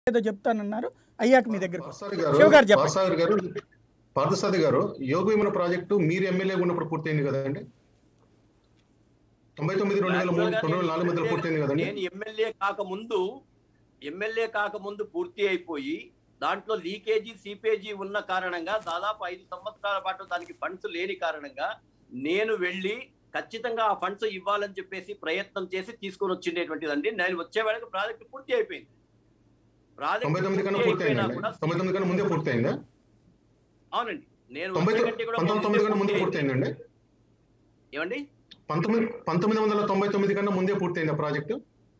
ఏదో చెప్తానన్నారు అయ్యాక మీ దగ్గరకు పార్సారి శివ గారు గారు చెప్పండి పార్సారి గారు పార్థసాది గారు యోగ విమన ప్రాజెక్టు మీరు ఎమ్మెల్యే ఉన్నప్పుడు పూర్తయింది కదండి తొంభై తొమ్మిది రెండు వేల మూడు యాక్చువల్గా రెండు వేల నాలుగు మధ్యలో నేను పూర్తయింది కదండి నేను ఎమ్మెల్యే కాకముందు ఎమ్మెల్యే కాకముందు పూర్తి అయిపోయి దాంట్లో లీకేజీ సీపేజీ ఉన్న కారణంగా దాదాపు ఐదు సంవత్సరాల పాటు దానికి ఫండ్స్ లేని కారణంగా నేను వెళ్ళి ఖచ్చితంగా ఆ ఫండ్స్ ఇవ్వాలని చెప్పేసి ప్రయత్నం చేసి తీసుకొని వచ్చిండేటువంటిదండి నేను వచ్చే వేళకి ప్రాజెక్ట్ పూర్తి అయిపోయింది తొంభై తొమ్మిది కన్నా పూర్తి అయిపోయినా పూర్తయిందండి కూడా తొంభై తొమ్మిది కన్నా ముందే పూర్తయిందా అవునండి నేను తొంభై వచ్చే తొ- కంటే కూడా పంతొమ్మిది తొమ్మిది కన్నా ముందే పూర్తి పూర్తయిందండి అయింది. ఏమండి పంతొమ్మిది పంతొమ్మిది వందల తొంభై తొమ్మిది కన్నా ముందే పూర్తయిందా ప్రాజెక్టు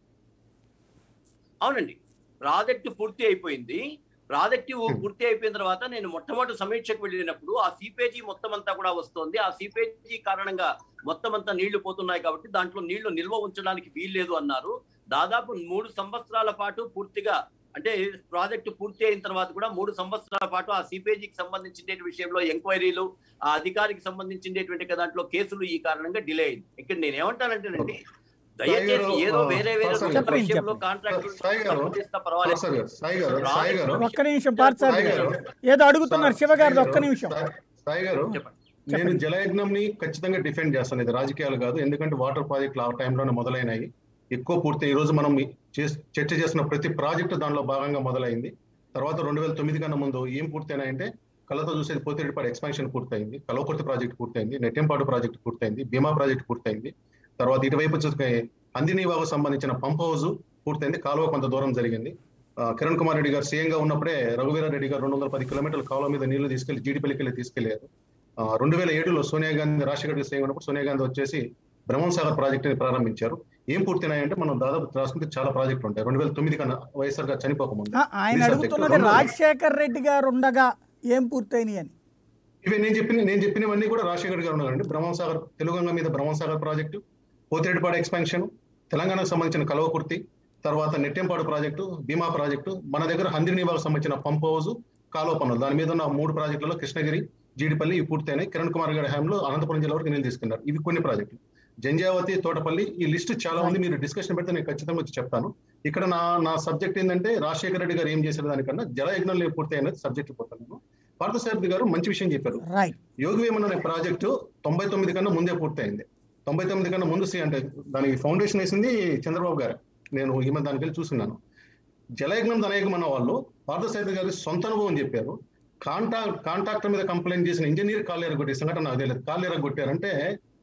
అవునండి ప్రాజెక్ట్ పూర్తి అయిపోయింది ప్రాజెక్ట్ Hmm. పూర్తి అయిపోయిన తర్వాత నేను మొట్టమొదటి సమీక్షకు వెళ్ళినప్పుడు ఆ సీపేజీ మొత్తం అంతా కూడా వస్తుంది ఆ సీపేజీ కారణంగా మొత్తం అంతా నీళ్లు పోతున్నాయి కాబట్టి దాంట్లో నీళ్లు నిల్వ ఉంచడానికి వీల్లేదు అన్నారు దాదాపు మూడు సంవత్సరాల పాటు పూర్తిగా అంటే ప్రాజెక్టు పూర్తి అయిన తర్వాత కూడా మూడు సంవత్సరాల పాటు ఆ సీపేజీకి సంబంధించిన విషయంలో ఎంక్వైరీలు ఆ అధికారికి సంబంధించినటువంటి దాంట్లో కేసులు ఈ కారణంగా డిలే అయింది ఇక్కడ నేను ఏమంటానంటేనండి దయచేసి ఏదో వేరే వేరే చెప్పండి, రోజుల విషయంలో చెప్పండి. కాంట్రాక్ట్ సాయి గారు, పర్వాలేదు పార్సారి గారు సాయి గారు సాయి గారు ఒక్క నిమిషం పార్థసారథి సాయి గారు గారు ఏదో అడుగుతున్నారు శివ గారిది ఒక్క సాయి నిమిషం సాయి- సాయి గారు చెప్పండి నేను చెప్పండి. జలయజ్ఞం ని ఖచ్చితంగా డిఫెండ్ చేస్తాను ఇది రాజకీయాలు కాదు ఎందుకంటే వాటర్ ప్రాజెక్టులు ఆ టైంలోనే మొదలైనాయి ఎక్కువ పూర్తి ఈ రోజు మనం చేస్- చర్చ చేసిన ప్రతి ప్రాజెక్టు దానిలో భాగంగా మొదలైంది తర్వాత రెండు వేల తొమ్మిది కన్నా ముందు ఏం పూర్తయినాయంటే కళ్ళతో చూసేది పోతిరెడ్డిపాడు ఎక్స్పాన్షన్ పూర్తయింది కలవకుర్తి ప్రాజెక్ట్ పూర్తయింది నెట్టెంపాడు ప్రాజెక్ట్ పూర్తయింది భీమా ప్రాజెక్ట్ పూర్తయింది తర్వాత ఇటువైపు చూసుకునే అందినీవాకు సంబంధించిన పంప్ హౌస్ పూర్తయింది కాలువ కొంత దూరం జరిగింది ఆ, కిరణ్ కుమార్ రెడ్డి గారు సీఎంగా ఉన్నప్పుడే రఘువీరారెడ్డి గారు రెండు వందల పది కిలోమీటర్ల కాలువ మీద నీళ్లు తీసుకెళ్లి జీడిపల్లికి వెళ్ళి తీసుకెళ్లారు ఆ, రెండు వేల ఏడులో సోనియా గాంధీ రాజశేఖర్ రెడ్డి సీఎం ఉన్నప్పుడు సోనియా గాంధీ వచ్చేసి బ్రహ్మం సాగర్ ప్రాజెక్టుని ప్రారంభించారు ఏం పూర్తినాయంటే మనం దాదాపు రాసుకుంటే చాలా ప్రాజెక్టులు ఉంటాయి రెండు వేల తొమ్మిది కన్నా వైఎస్ఆర్ గారు చనిపోకముందు ఆ, ఆయన ఇది అడుగుతున్నది subject. రాజశేఖర్ రెడ్డి గారు ఉండగా ఏం పూర్తయినాయి అని ఇవి నేను చెప్పిన నేను చెప్పినవన్నీ కూడా రాజశేఖర్ గారు ఉన్నారండి బ్రహ్మం సాగర్ తెలుగంగ మీద బ్రహ్మం సాగర్ ప్రాజెక్టు పోతిరెడ్డిపాడు ఎక్స్పాన్షన్ తెలంగాణకు సంబంధించిన కలవకుర్తి తర్వాత నెట్టెంపాడు ప్రాజెక్టు భీమా ప్రాజెక్టు మన దగ్గర హంద్రినీవాకు సంబంధించిన పంప్ హౌస్ కాలువ పనులు దాని మీద ఉన్న మూడు ప్రాజెక్టులలో కృష్ణగిరి జీడిపల్లి ఇవి పూర్తయినాయి కిరణ్ కుమార్ గారి హయాంలో అనంతపురం జిల్లా వరకు నీళ్ళు తీసుకున్నారు ఇవి కొన్ని ప్రాజెక్టులు జంజావతి తోటపల్లి ఈ లిస్ట్ చాలా ఉంది మీరు డిస్కషన్ పెడితే నేను ఖచ్చితంగా వచ్చి చెప్తాను ఇక్కడ నా నా సబ్జెక్ట్ ఏంటంటే రాజశేఖర రెడ్డి గారు ఏం చేశారు దానికన్నా జల యజ్ఞంలో పూర్తయినది సబ్జెక్ట్ పోతాను పార్థసారథి గారు మంచి విషయం చెప్పారు రైట్ యోగి వేమన్ అనే ప్రాజెక్టు తొంభై తొమ్మిది కన్నా ముందే పూర్తయింది తొంభై తొమ్మిది కన్నా ముందు సి- అంటే దానికి ఫౌండేషన్ వేసింది చంద్రబాబు గారు నేను ఈ మధ్య దానికి వెళ్ళి చూస్తున్నాను జలయజ్ఞం ధనయజ్ఞం అన్న వాళ్ళు పార్థసారథి గారి సొంత అనుభవం చెప్పారు కాంటాక్ట్ కాంట్రాక్టర్ మీద కంప్లైంట్ చేసిన ఇంజనీర్ కాళ్ళు ఎరగొట్టే సంఘటన నాకు తెలియదు కాళ్ళు ఎరగొట్టారంటే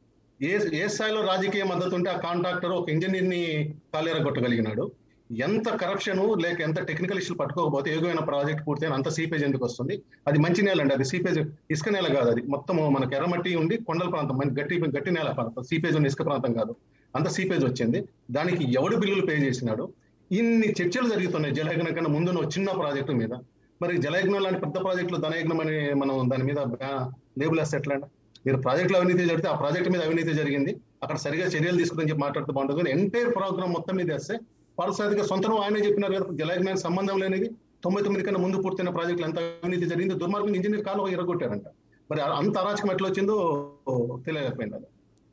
ఏ ఏ స్థాయిలో రాజకీయ మద్దతు ఉంటే ఆ కాంట్రాక్టర్ ఒక ఇంజనీర్ ని కాళ్ళు ఎరగొట్టగలిగినాడు ఎంత కరప్షన్ లేక ఎంత టెక్నికల్ ఇష్యూలు పట్టుకోకపోతే ఏగైనా ప్రాజెక్ట్ పూర్తయిన అంత సీపేజ్ ఎందుకు వస్తుంది అది మంచి నేల అండి అది సీపేజ్ ఇసుక నేల కాదు అది మొత్తం మనకి ఎర్రమట్టి ఉండి కొండల ప్రాంతం మన గట్టి గట్టి నేల ప్రాంతం సీపేజ్ ఉన్న ఇసుక ప్రాంతం కాదు అంత సీపేజ్ వచ్చింది దానికి ఎవడు బిల్లులు పే చేసినాడు ఇన్ని చర్చలు జరుగుతున్నాయి జలయజ్ఞం కన్నా ముందు ఉన్న చిన్న ప్రాజెక్టు మీద మరి జలయజ్ఞం లాంటి పెద్ద ప్రాజెక్టులు ధనయజ్ఞం అని మనం దాని మీద లేబుల్ వేస్తే ఎట్లా అండి? మీరు ప్రాజెక్టులో అవినీతి జరిగితే ఆ ప్రాజెక్టు మీద అవినీతి జరిగింది అక్కడ సరిగా చర్యలు తీసుకుని చెప్పి మాట్లాడుతూ బాగుంటుంది కానీ ఎంటైర్ ప్రోగ్రామ్ మొత్తం మీద వేస్తే పారసాదిగా సొంతం ఆయనే చెప్పినారు కదా జలయజ్ఞానికి సంబంధం లేనిది తొంభై తొమ్మిది కన్నా ముందు పూర్తయిన ప్రాజెక్టులు ఎంత అవినీతి జరిగింది దుర్మార్గం ఇంజనీర్ కాలు ఇరగొట్టారంట మరి అంత అరాచకం ఎట్లా వచ్చిందో తెలియకపోయింది అది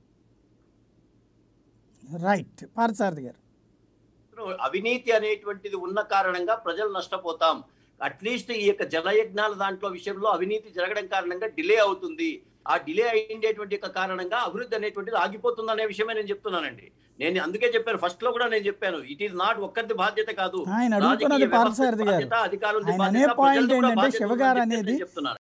రైట్ పార్థసారథి గారు అవినీతి అనేటువంటిది ఉన్న కారణంగా ప్రజలు నష్టపోతాం అట్లీస్ట్ ఈ యొక్క జలయజ్ఞాల దాంట్లో విషయంలో అవినీతి జరగడం కారణంగా డిలే అవుతుంది ఆ డిలే అయ్యేటువంటి యొక్క కారణంగా అభివృద్ధి అనేటువంటిది ఆగిపోతుంది అనే విషయమే నేను చెప్తున్నానండి నేను అందుకే చెప్పాను ఫస్ట్ లో కూడా నేను చెప్పాను ఇట్ ఈస్ నాట్ ఒక్కరిది బాధ్యత కాదు ఆయన రాజకీయ అడుగుతున్నది వ్యవస్థ పార్థసారథి గారు బాధ్యత, అధికారులది ఆయన అనే బాధ్యత, పాయింట్ ప్రజలది కూడా ఏంటంటే బాధ్యత శివ ఉందని గారు చెప్పేసి అనేది నేను చెప్తున్నాను